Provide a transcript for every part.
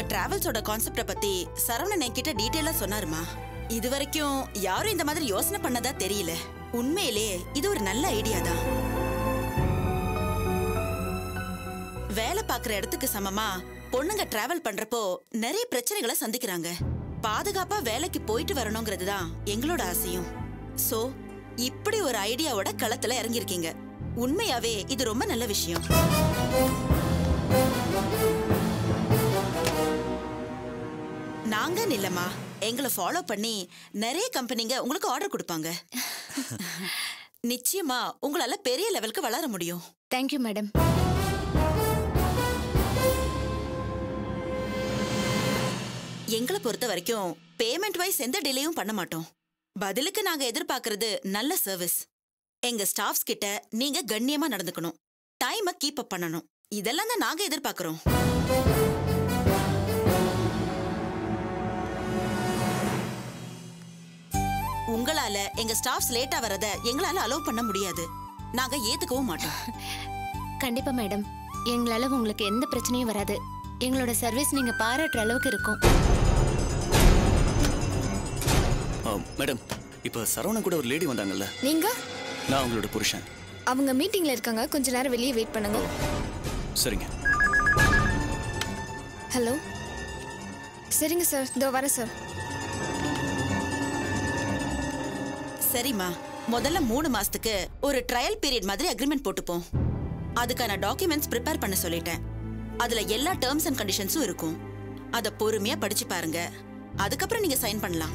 டிராவல்ஸோட கான்செப்ட பத்தி சரவணன் என்கிட்ட டீட்டெயிலா சொன்னாருமா இது வரைக்கும் யாரும் இந்த மாதிரி யோசனை பண்ணதா தெரியல உண்மையிலே இது ஒரு நல்ல ஐடியா தான் வேலை பார்க்குற இடத்துக்கு சமமா பொண்ணுங்க டிராவல் பண்றப்போ நிறைய பிரச்சனைகளை சந்திக்கிறாங்க பாதுகாப்பா வேலைக்கு போயிட்டு வரணுங்கிறது தான் எங்களோட ஆசையும் சோ இப்படி ஒரு ஐடியாவோட களத்துல இறங்கியிருக்கீங்க உண்மையாவே இது ரொம்ப நல்ல விஷயம் நாங்க நில்லம்மா எங்களை ஃபாலோ பண்ணி நிறைய கம்பெனிங்க உங்களுக்கு ஆர்டர் கொடுப்பாங்க நிச்சயமா உங்களால பெரிய லெவலுக்கு வளர முடியும் தேங்க்யூ மேடம் எங்களை பொறுத்த வரைக்கும் பேமெண்ட் வைஸ் எந்த டிலேயும் பண்ண மாட்டோம் பதிலுக்கு நாங்க எதிர்பார்க்கறது நல்ல சர்வீஸ் எங்க ஸ்டாஃப்ஸ் கிட்ட நீங்க கண்ணியமா நடந்துக்கணும் டைமை கீப் அப் பண்ணணும் இதெல்லாம் தான் நாங்க எதிர்பார்க்கறோம் உங்களால எங்க ஸ்டாஃப்ஸ் லேட்டா வரத எங்களால அலோவ் பண்ண முடியாது நாங்க ஏத்துக்கவும் மாட்டோம் கண்டிப்பா மேடம் எங்களால உங்களுக்கு எந்த பிரச்சனையும் வராது எங்களோட சர்வீஸ் நீங்க பாராட்டுற அளவுக்கு இருக்கும் ஆ, மேடம் இப்போ சரவணன் கூட ஒரு லேடி வந்தாங்கல்ல நீங்க நான் அவங்களோட புருஷன் அவங்க மீட்டிங்ல இருக்காங்க கொஞ்ச நேரம் வெளியே வெயிட் பண்ணுங்க சரிங்க ஹலோ சரிங்க சார் இதோ வரேன் சார் சரிம்மா முதல்ல மூணு மாசத்துக்கு ஒரு ட்ரையல் பீரியட் மாதிரி அக்ரிமெண்ட் போட்டுப்போம் அதுக்கான டாக்குமெண்ட்ஸ் ப்ரிப்பேர் பண்ண சொல்லிட்டேன் அதுல எல்லா டேர்ம்ஸ் அண்ட் கண்டிஷன்ஸும் இருக்கும் அத பொறுமையா படிச்சு பாருங்க அதுக்கப்புறம் நீங்க சைன் பண்ணலாம்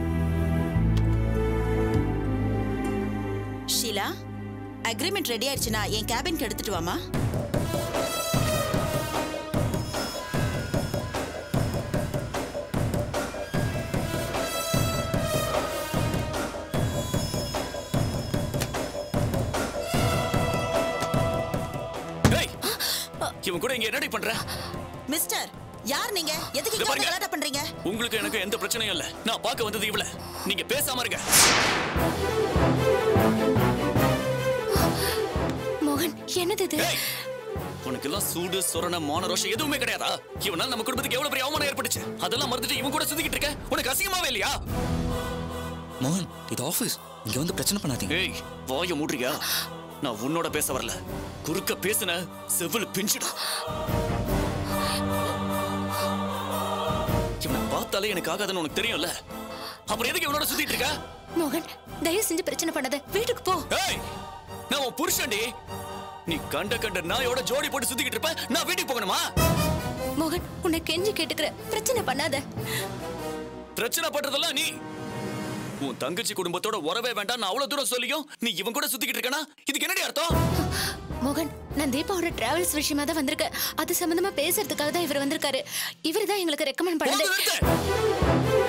ஷீலா அக்ரிமெண்ட் ரெடி ஆயிடுச்சுன்னா என் கேபின்க்கு எடுத்துட்டு வாமா ஏய் இவன் கூட இங்க என்னடி பண்ற மிஸ்டர் யார் நீங்க எதுக்கு இங்க இங்க வந்து பாருங்க. கலாட்டா பண்றீங்க உங்களுக்கு எனக்கு எந்த பிரச்சனையும் இல்ல நான் பார்க்க வந்தது இவள நீங்க பேசாம இருங்க மோகன் என்னது இது ஏய் உனக்கு எல்லாம் சூடு சொரண மான ரோஷம் எதுவுமே கிடையாதா இவனால நம்ம குடும்பத்துக்கு எவ்வளவு பெரிய அவமானம் ஏற்பட்டுச்சு அதெல்லாம் மறந்துட்டு இவன் கூட சுத்திக்கிட்டு இருக்க உனக்கு அசிங்கமாவே இல்லையா மோகன் இது ஆஃபீஸ் இங்க வந்து பிரச்சனை பண்ணாதீங்க ஏய் வாய மூடுறியா நான் உன்னோட பேச வரல குறுக்க பேசுன செவில் பிஞ்சிடும் இவனை பார்த்தாலே எனக்கு ஆகாதுன்னு உனக்கு தெரியும்ல அப்புறம் எதுக்கு இவனோட சுத்திட்டு இருக்க மோகன் தயவு செஞ்சு பிரச்சனை பண்ணாத வீட்டுக்கு போ ஏய் நான் உன் புருஷன்டி நீ கண்ட கண்ட நாயோட ஜோடி போட்டு சுத்திக்கிட்டு இருப்ப நான் வீட்டுக்கு போகணுமா மோகன் உன்னை கெஞ்சி கேட்டுக்கிற பிரச்சனை பண்ணாத பிரச்சனை பண்றதெல்லாம் நீ உன் தங்கச்சி குடும்பத்தோட உறவே வேண்டாம் நான் அவ்வளவு தூரம் சொல்லியும் நீ இவன் கூட சுத்திக்கிட்டு இருக்கனா இதுக்கு என்னடி அர்த்தம் மோகன் நான் தீபாவோட டிராவல்ஸ் விஷயமா தான் வந்திருக்கேன் அது சம்பந்தமா பேசுறதுக்காக தான் இவர் வந்திருக்காரு இவர் தான் எங்களுக்கு ரெக்கமெண்ட் போதும் பண்ணது நிறுத்து.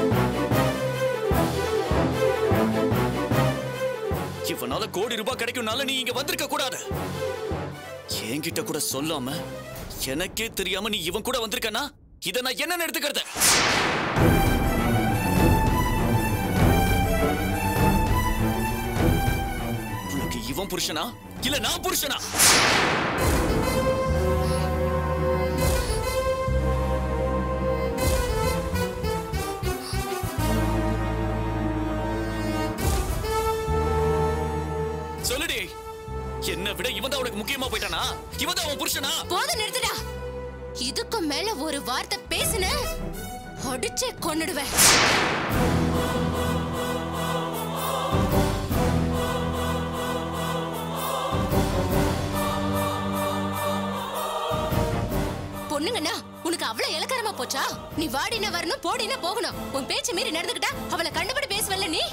இவனால கோடி ரூபாய் கிடைக்கும்னால நீ இங்க வந்திருக்க கூடாது என்கிட்ட கூட சொல்லாம எனக்கே தெரியாம நீ இவன் கூட வந்திருக்கனா இத நான் என்ன எடுத்துக்கிறது உனக்கு இவன் புருஷனா இல்ல நான் புருஷனா சொல்லுடி என்னை விட இவன் தான் உனக்கு முக்கியமா போயிட்டானா இவன் தான் உன் புருஷனா போதும் நிறுத்துடா இதுக்கு மேல ஒரு வார்த்தை பேசுன அடிச்சே கொன்னுடுவேன் பொண்ணுங்கண்ணா உனக்கு அவ்வளவு இலக்காரமா போச்சா நீ வாடினா வரணும் போடினா போகணும் உன் பேச்சு மீறி நடந்துக்கிட்டா அவளை கண்டுபிடி பேசுவல்ல நீ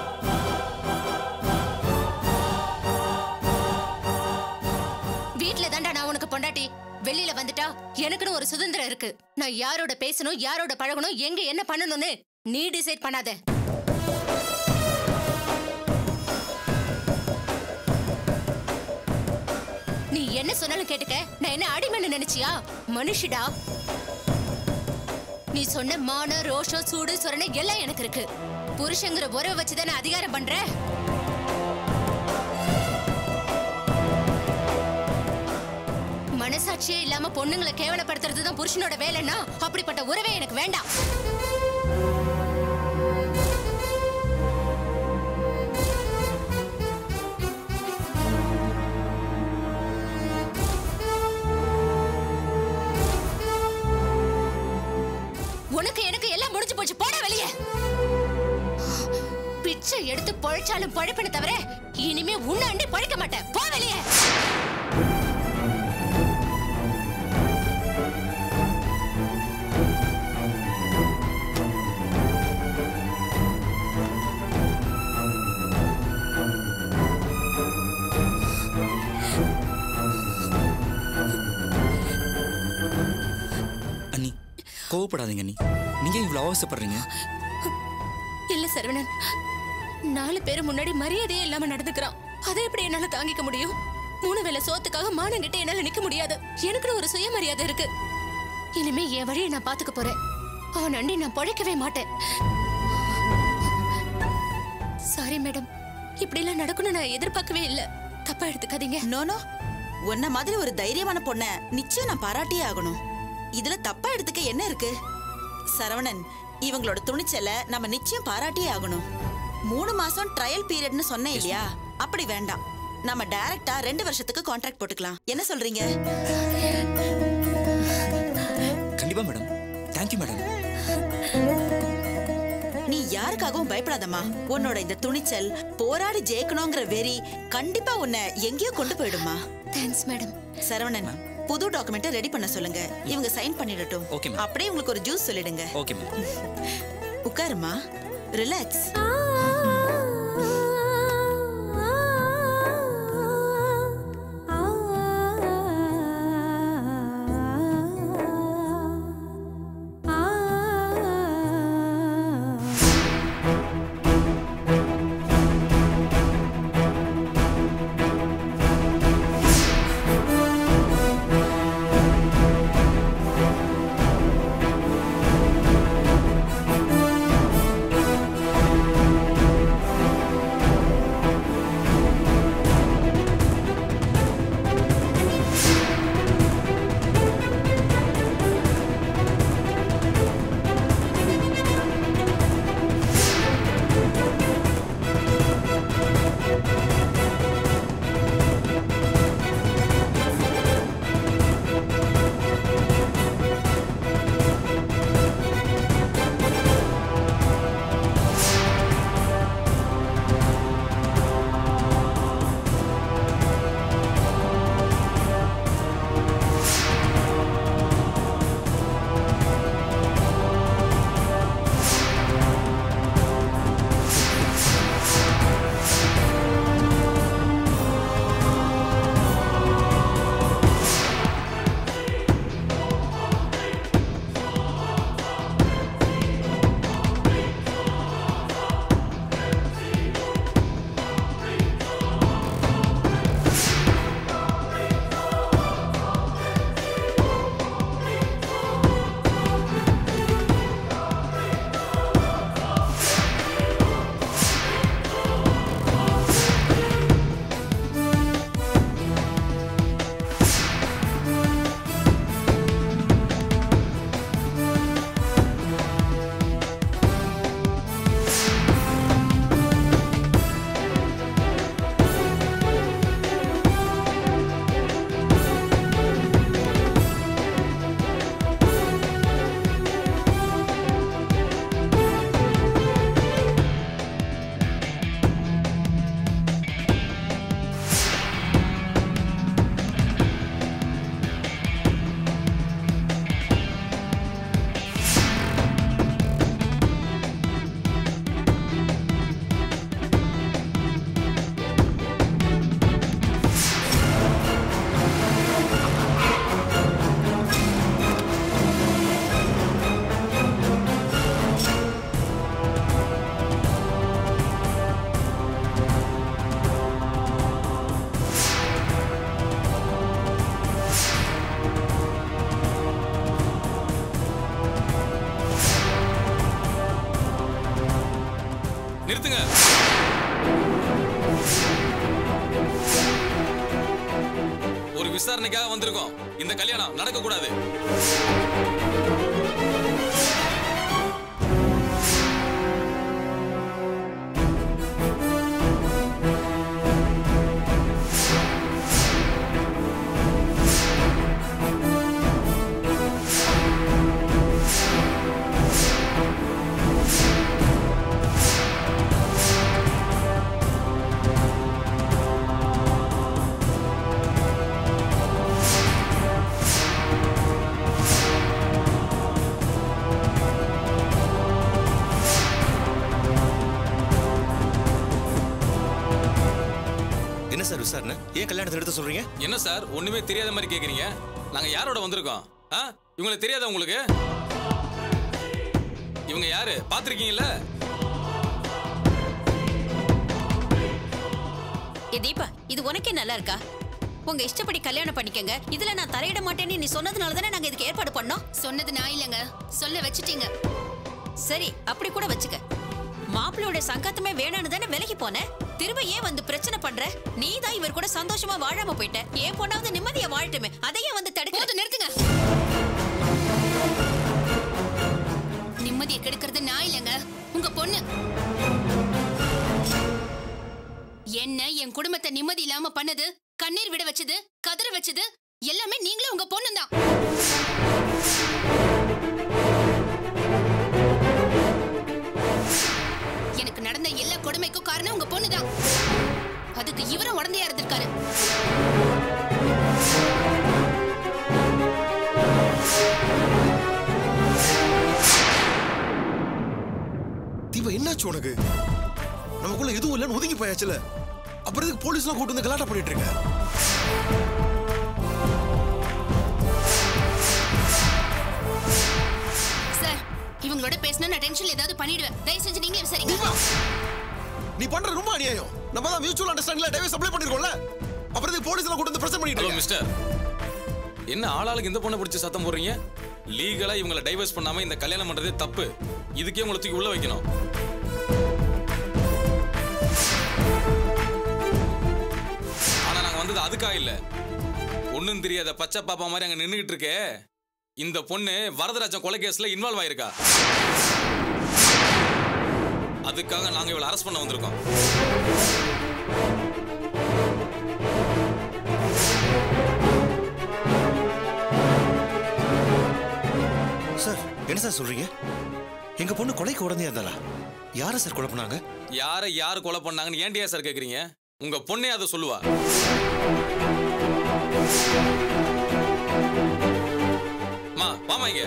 வீட்ல தான்டா நான் உனக்கு பொண்டாட்டி வெளியில வந்துட்டா எனக்குன்னு ஒரு சுதந்திரம் இருக்கு நான் யாரோட பேசணும் யாரோட பழகணும் எங்க என்ன பண்ணணும்னு நீ டிசைட் பண்ணாத நீ என்ன சொன்னாலும் கேட்டுக்க நான் என்ன அடிமைன்னு நினைச்சியா மனுஷிடா நீ சொன்ன மான ரோஷம் சூடு சொரணை எல்லாம் எனக்கு இருக்கு புருஷங்கிற உறவை வச்சுதான் நான் அதிகாரம் பண்றேன் மனசாட்சி மனசாட்சியே இல்லாம பொண்ணுங்களை கேவலப்படுத்துறது தான் புருஷனோட வேலைன்னா அப்படிப்பட்ட உறவே எனக்கு வேண்டாம் உனக்கு எனக்கு எல்லாம் முடிஞ்சு போச்சு போட வெளியே பிச்சை எடுத்து பொழைச்சாலும் பொழைப்பன தவிர இனிமே உன்னாண்டி பழைக்க மாட்டேன் போ வெளியே அண்ணி கோவப்படாதீங்க அண்ணி நீங்க ஏன் இவ்வளோ அவசரப்படுறீங்க இல்ல சரவணன் நாலு பேர் முன்னாடி மரியாதையே இல்லாம நடந்துக்கிறான் அதை எப்படி என்னால தாங்கிக்க முடியும் மூணு வேளை சோத்துக்காக மானங்கிட்ட என்னால நிக்க முடியாது எனக்குன்னு ஒரு சுயமரியாதை இருக்கு இனிமே என் வழியை நான் பாத்துக்க போறேன் அவன் அண்டி நான் பொழைக்கவே மாட்டேன் சாரி மேடம் இப்படி எல்லாம் நடக்கணும் நான் எதிர்பார்க்கவே இல்ல தப்பா எடுத்துக்காதீங்க நோனோ உன்ன மாதிரி ஒரு தைரியமான பொண்ண நிச்சயம் நான் பாராட்டியே ஆகணும் இதுல தப்பா எடுத்துக்க என்ன இருக்கு சரவணன் இவங்களோட துணிச்சல நம்ம நிச்சயம் பாராட்டியே ஆகணும் மூணு மாசம் ட்ரையல் பீரியட்னு சொன்னேன் இல்லையா அப்படி வேண்டாம் நம்ம டைரக்டா ரெண்டு வருஷத்துக்கு கான்ட்ராக்ட் போட்டுக்கலாம் என்ன சொல்றீங்க கண்டிப்பா மேடம் தேங்க்யூ மேடம் நீ யாருக்காகவும் பயப்படாதம்மா உன்னோட இந்த துணிச்சல் போராடி ஜெயிக்கணுங்கிற வெறி கண்டிப்பா உன்னை எங்கேயோ கொண்டு போயிடுமா தேங்க்ஸ் மேடம் சரவணன் புது டாக்குமெண்ட்டை ரெடி பண்ண சொல்லுங்க இவங்க சைன் பண்ணிடட்டும் Okay, ma'am. அப்படியே உங்களுக்கு ஒரு ஜூஸ் சொல்லிடுங்க ஓகே மேம் உட்காருமா ரிலாக்ஸ் ஆ ஒரு விசாரணைக்காக வந்திருக்கோம் இந்த கல்யாணம் நடக்க கூடாது என்ன சார் விசாரணை ஏன் கல்யாணத்தை நிறுத்த சொல்றீங்க என்ன சார் ஒண்ணுமே தெரியாத மாதிரி கேக்குறீங்க நாங்க யாரோட வந்திருக்கோம் ஆ இவங்களை தெரியாதா உங்களுக்கு இவங்க யாரு பாத்திருக்கீங்கல்ல ஏ தீபா இது உனக்கே நல்லா இருக்கா உங்க இஷ்டப்படி கல்யாணம் பண்ணிக்கங்க இதுல நான் தலையிட மாட்டேன்னு நீ சொன்னதுனால தானே நாங்க இதுக்கு ஏற்பாடு பண்ணோம் சொன்னது நான் இல்லைங்க சொல்ல வச்சுட்டீங்க சரி அப்படி கூட வச்சுக்க மாப்பிள்ளையோட சங்காத்தமே வேணான்னு தானே விலகி போன திரும்ப ஏன் வந்து பிரச்சனை பண்ற நீ தான் இவர் கூட சந்தோஷமா வாழாம போயிட்ட ஏன் பொண்ணாவது நிம்மதியா வாழட்டுமே அதையே வந்து தடுக்க போதும் நிறுத்துங்க நிம்மதியை கெடுக்கிறது நான் இல்லைங்க உங்க பொண்ணு என்ன என் குடும்பத்தை நிம்மதி இல்லாம பண்ணது கண்ணீர் விட வச்சது கதற வச்சது எல்லாமே நீங்களும் உங்க பொண்ணு தான் எனக்கு நடந்த எல்லா கொடுமைக்கும் காரணம் உங்க பொண்ணு தான் அதுக்கு இவரும் உடந்தையா இருந்திருக்காரு தீபா என்னாச்சு உனக்கு நமக்குள்ள எதுவும் இல்லைன்னு ஒதுங்கி போயாச்சுல அப்புறம் எதுக்கு போலீஸ்லாம் கூட்டு வந்து கலாட்டம் பண்ணிட்டு இருக்க சார் இவங்களோட பேசினா நான் டென்ஷன்ல ஏதாவது பண்ணிடுவேன் தயவு செஞ்சு நீங்களே விசாரிங்க தீபா நீ பண்ற ரொம்ப அநியாயம் நம்ம தான் மியூச்சுவல் அண்டர்ஸ்டாண்டிங்ல டைவர்ஸ் அப்ளை பண்ணிருக்கோம்ல அப்புறம் எதுக்கு போலீஸ்லாம் கூட்டு வந்து பிரச்சனை பண்ணிட்டு ஹலோ இருக்க மிஸ்டர் என்ன ஆளாளுக்கு இந்த பொண்ணை பிடிச்சி சத்தம் போடுறீங்க லீகலா இவங்களை டைவர்ஸ் பண்ணாம இந்த கல்யாணம் பண்றதே தப்பு இதுக்கே உங்களை தூக்கி உள்ள வைக்கணும் ஆனா நாங்க வந்தது அதுக்காக இல்ல ஒண்ணும் தெரியாத பச்சை பாப்பா மாதிரி அங்க நின்னுகிட்டு இருக்கே இந்த பொண்ணு வரதராஜன் கொலை கேஸ்ல இன்வால்வ் ஆயிருக்கா அதுக்காக நாங்க இவளை அரெஸ்ட் பண்ண வந்திருக்கோம் சார் என்ன சார் சொல்றீங்க எங்க பொண்ணு கொலைக்கு உடனே இருந்தாளா யாரை சார் குழப்பினாங்க யாரை யார் கொலை பண்ணாங்கன்னு ஏன்டியா சார் கேக்குறீங்க உங்க பொண்ணே அதை சொல்லுவா மா வாமா இங்க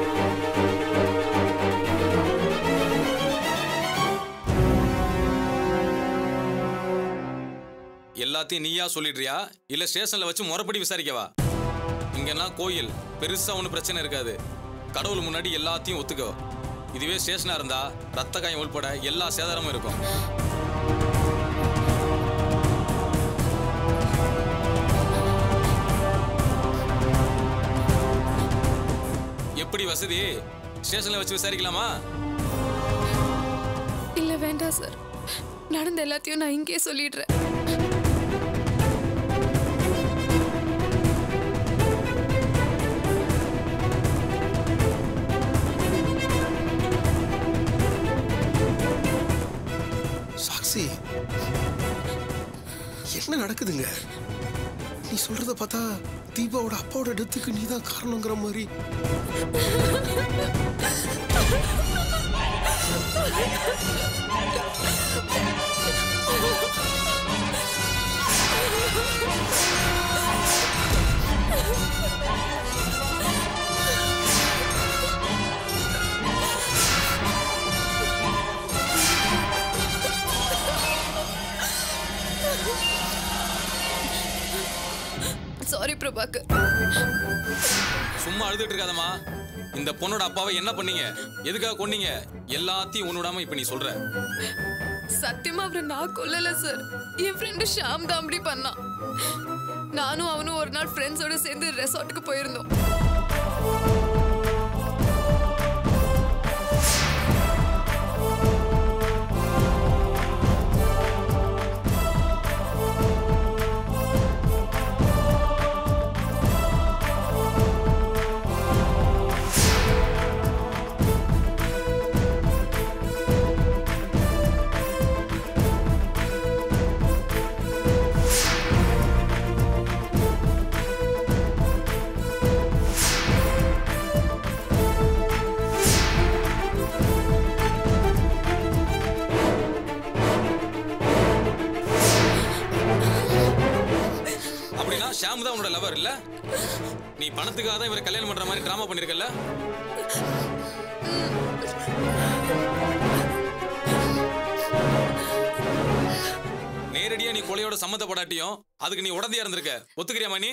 எல்லாத்தையும் நீயா சொல்லிடுறியா இல்ல ஸ்டேஷன்ல வச்சு முறைப்படி விசாரிக்கவா இங்கெல்லாம் கோயில் பெருசா ஒன்றும் பிரச்சனை இருக்காது கடவுள் முன்னாடி எல்லாத்தையும் ஒத்துக்கோ இதுவே ஸ்டேஷனா இருந்தா ரத்த காயம் உள்பட எல்லா சேதாரமும் இருக்கும் எப்படி வசதி ஸ்டேஷன்ல வச்சு விசாரிக்கலாமா இல்ல வேண்டாம் சார் நடந்த எல்லாத்தையும் நான் இங்கேயே சொல்லிடுறேன் சாக்ஷி என்ன நடக்குதுங்க நீ சொல்றத பார்த்தா தீபாவோட அப்பாவோட டெத்துக்கு நீ தான் காரணங்கிற மாதிரி சாரி பிரபாகர் சும்மா அழுதுட்டு இருக்காதம்மா இந்த பொண்ணோட அப்பாவை என்ன பண்ணீங்க எதுக்காக கொன்னீங்க எல்லாத்தையும் ஒண்ணுடாம இப்ப நீ சொல்ற சத்தியமா அவரை நான் கொல்லல சார் என் ஃப்ரெண்டு ஷாம் தான் அப்படி பண்ணான் நானும் அவனும் ஒரு நாள் ஃப்ரெண்ட்ஸோட சேர்ந்து ரெசார்ட்டுக்கு போயிருந்தோம் திட்டுவார் இல்ல நீ பணத்துக்காக தான் இவரை கல்யாணம் பண்ற மாதிரி டிராமா பண்ணிருக்கல நேரடியா நீ கொலையோட சம்மந்தப்படாட்டியும் அதுக்கு நீ உடந்தையா இருந்திருக்க ஒத்துக்கிறியாமா நீ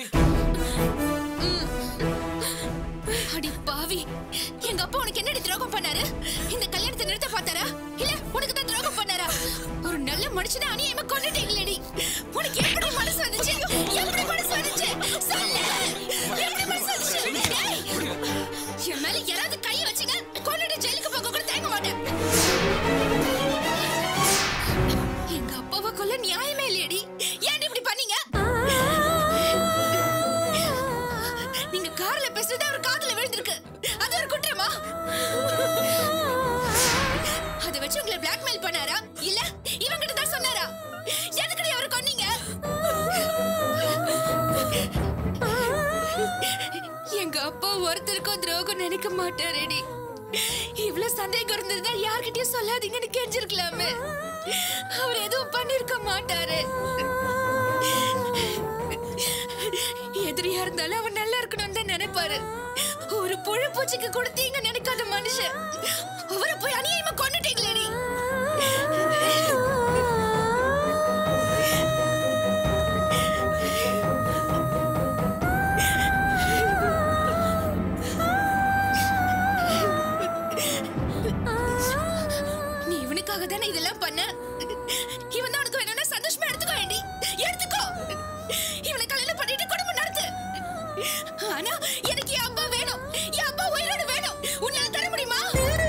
அடி பாவி எங்க அப்பா உனக்கு என்னடி துரோகம் பண்ணாரு இந்த கல்யாணத்தை நிறுத்த பார்த்தாரா இல்ல உனக்கு தான் துரோகம் பண்ணாரா ஒரு நல்ல மனுஷனை அநியாயமா கொண்டுட்டீங்களேடி உனக்கு எப்படி மனசு வந்துச்சு எப்படி மனசு வந்துச்சு சொல்லு எப்படி மனசு வந்துச்சு ஏய், என் மேல யாராவது கை வச்சீங்க கொண்டுட்டு ஜெயிலுக்கு போக கூட தயங்க மாட்டேன் எங்க அப்பாவை கொல்ல நியாயமே இல்லையடி ஏன் இப்படி பண்ணீங்க நீங்க கார்ல பேசுறது அவர் காதுல விழுந்திருக்கு அது ஒரு குற்றமா அத வச்சு உங்களை பிளாக்மெயில் பண்ணாரா இல்ல இவங்கிட்ட தான் சொன்னாரா எதுக்குடி அவரை கொன்னீங்க எங்க அப்பா ஒருத்தருக்கும் துரோகம் நினைக்க மாட்டாரேடி இவ்வளவு சந்தேகம் இருந்திருந்தா யார்கிட்டயும் சொல்லாதீங்கன்னு கெஞ்சிருக்கலாமே அவர் எதுவும் பண்ணிருக்க மாட்டாரு எதிரியா இருந்தாலும் அவன் நல்லா இருக்கணும்னு தான் நினைப்பாரு ஒரு புழு பூச்சிக்கு கொடுத்தீங்க நினைக்காத மனுஷன் அவரை போய் அநியாயமா கொண்டுட்டீங்களேடி நீ இவனுக்காக தானே இதெல்லாம் பண்ண இவன் தான் உனக்கு வேணும்னா சந்தோஷமா எடுத்துக்கோ வேண்டி எடுத்துக்கோ இவனை கல்யாணம் பண்ணிட்டு குடும்பம் நடத்து ஆனா எனக்கு என் அப்பா வேணும் என் அப்பா உயிரோட வேணும் உன்னால தர முடியுமா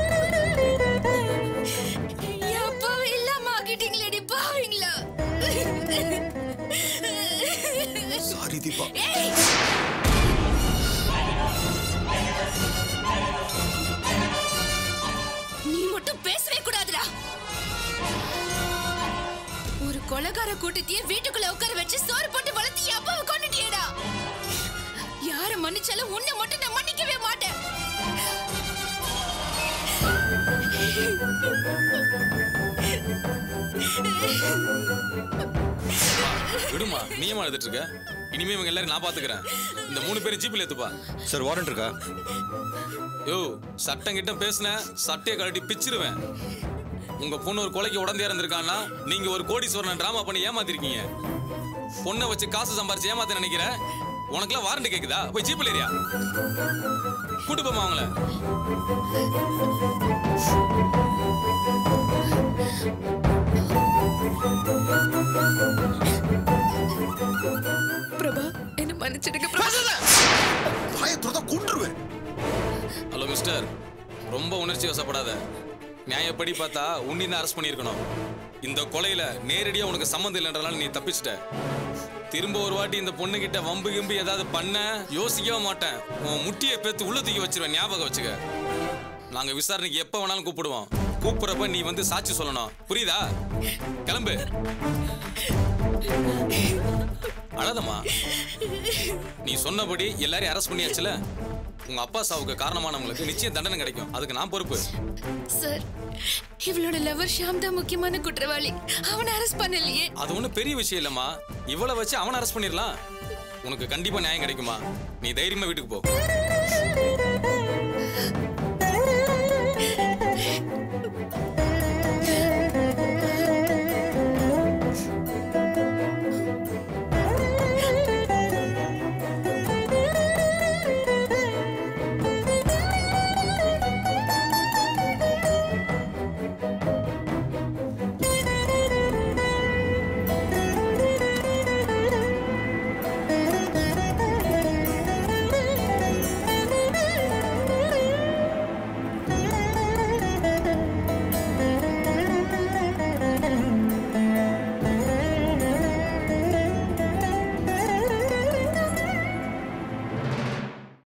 என் அப்பாவை இல்லாம ஆக்கிட்டீங்களேடி பாவீங்களா சாரி தீபா ஏய் நீ மட்டும் பேசவே கூடாதுடா ஒரு கொலகார கூட்டத்தையே வீட்டுக்குள்ள உட்கார வச்சு சோறு போட்டு வளர்த்து என் அப்பாவை கொண்டுட்டியேடா யார மன்னிச்சாலும் உன்னை மட்டும் நான் மன்னிக்கவே மாட்டேன் விடுமா நீயமா எழுதிட்டு இருக்க இனிமே இவங்க எல்லாரும் நான் பாத்துக்கிறேன் இந்த மூணு பேரும் ஜீப்பில் ஏத்துப்பா சார் வாரண்ட் இருக்கா யோ சட்டம் கிட்ட பேசுன சட்டையை கழட்டி பிச்சிருவேன் உங்க பொண்ணு ஒரு கொலைக்கு உடந்தையா இருந்திருக்கான்னா நீங்க ஒரு கோடீஸ்வரன் டிராமா பண்ணி ஏமாத்திருக்கீங்க பொண்ணை வச்சு காசு சம்பாரிச்சு ஏமாத்த நினைக்கிற உனக்குலாம் வாரண்ட் கேக்குதா போய் ஜீப்பில் ஏரியா கூட்டு போமா அவங்கள பிரபா என்ன மன்னிச்சிடுங்க பிரபா வாயை துறந்தா கொன்றுவேன் ஹலோ மிஸ்டர் ரொம்ப உணர்ச்சி வசப்படாத நியாயப்படி பார்த்தா உன்னி தான் அரெஸ்ட் பண்ணியிருக்கணும் இந்த கொலையில நேரடியா உனக்கு சம்மந்தம் இல்லைன்றனால நீ தப்பிச்சிட்ட திரும்ப ஒரு வாட்டி இந்த பொண்ணு கிட்ட வம்பு கிம்பு ஏதாவது பண்ண யோசிக்கவே மாட்டேன் உன் முட்டியை பேத்து உள்ள தூக்கி வச்சிருவேன் ஞாபகம் வச்சுக்க நாங்க விசாரணைக்கு எப்ப வேணாலும் கூப்பிடுவோம் கூப்பிடுறப்ப நீ வந்து சாட்சி சொல்லணும் புரியுதா கிளம்பு அழாதம்மா நீ சொன்னபடி எல்லாரையும் அரெஸ்ட் பண்ணியாச்சுல உங்க அப்பா சாவுக்கு காரணமானவங்களுக்கு நிச்சயம் தண்டனை கிடைக்கும் அதுக்கு நான் பொறுப்பு சார் இவளோட லவர் ஷாம் தான் முக்கியமான குற்றவாளி அவனை அரெஸ்ட் பண்ணலையே அது ஒன்றும் பெரிய விஷயம் இல்லம்மா இவ்வளோ வச்சு அவனை அரெஸ்ட் பண்ணிடலாம் உனக்கு கண்டிப்பா நியாயம் கிடைக்குமா நீ தைரியமா வீட்டுக்கு போ